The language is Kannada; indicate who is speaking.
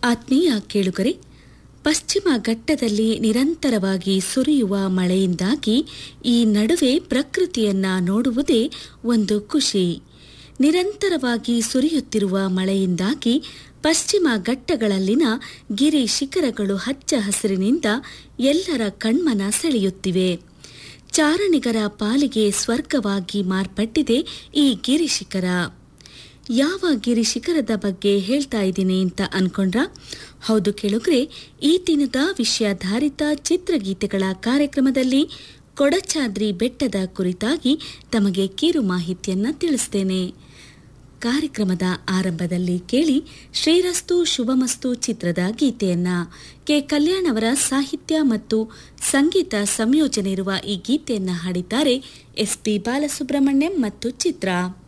Speaker 1: ಆತ್ಮೀಯ ಕೇಳುಗರೆ ಪಶ್ಚಿಮ ಘಟ್ಟದಲ್ಲಿ ನಿರಂತರವಾಗಿ ಸುರಿಯುವ ಮಳೆಯಿಂದಾಗಿ ಈ ನಡುವೆ ಪ್ರಕೃತಿಯನ್ನ ನೋಡುವುದೇ ಒಂದು ಖುಷಿ ನಿರಂತರವಾಗಿ ಸುರಿಯುತ್ತಿರುವ ಮಳೆಯಿಂದಾಗಿ ಪಶ್ಚಿಮ ಘಟ್ಟಗಳಲ್ಲಿನ ಗಿರಿ ಶಿಖರಗಳು ಹಚ್ಚ ಹಸಿರಿನಿಂದ ಎಲ್ಲರ ಕಣ್ಮನ ಸೆಳೆಯುತ್ತಿವೆ ಚಾರಣಿಗರ ಪಾಲಿಗೆ ಸ್ವರ್ಗವಾಗಿ ಮಾರ್ಪಟ್ಟಿದೆ ಈ ಗಿರಿ ಶಿಖರ ಯಾವ ಗಿರಿ ಶಿಖರದ ಬಗ್ಗೆ ಹೇಳ್ತಾ ಇದ್ದೀನಿ ಅಂತ ಅನ್ಕೊಂಡ್ರ ಹೌದು ಕೇಳುಗ್ರೆ ಈ ದಿನದ ವಿಷಯಾಧಾರಿತ ಚಿತ್ರಗೀತೆಗಳ ಕಾರ್ಯಕ್ರಮದಲ್ಲಿ ಕೊಡಚಾದ್ರಿ ಬೆಟ್ಟದ ಕುರಿತಾಗಿ ತಮಗೆ ಕಿರು ಮಾಹಿತಿಯನ್ನ ತಿಳಿಸ್ತೇನೆ ಕಾರ್ಯಕ್ರಮದ ಆರಂಭದಲ್ಲಿ ಕೇಳಿ ಶ್ರೀರಸ್ತು ಶುಭಮಸ್ತು ಚಿತ್ರದ ಗೀತೆಯನ್ನ ಕೆ ಕಲ್ಯಾಣ್ ಅವರ ಸಾಹಿತ್ಯ ಮತ್ತು ಸಂಗೀತ ಸಂಯೋಜನೆ ಇರುವ ಈ ಗೀತೆಯನ್ನ ಹಾಡಿದ್ದಾರೆ ಎಸ್ ಪಿ ಬಾಲಸುಬ್ರಹ್ಮಣ್ಯಂ ಮತ್ತು ಚಿತ್ರ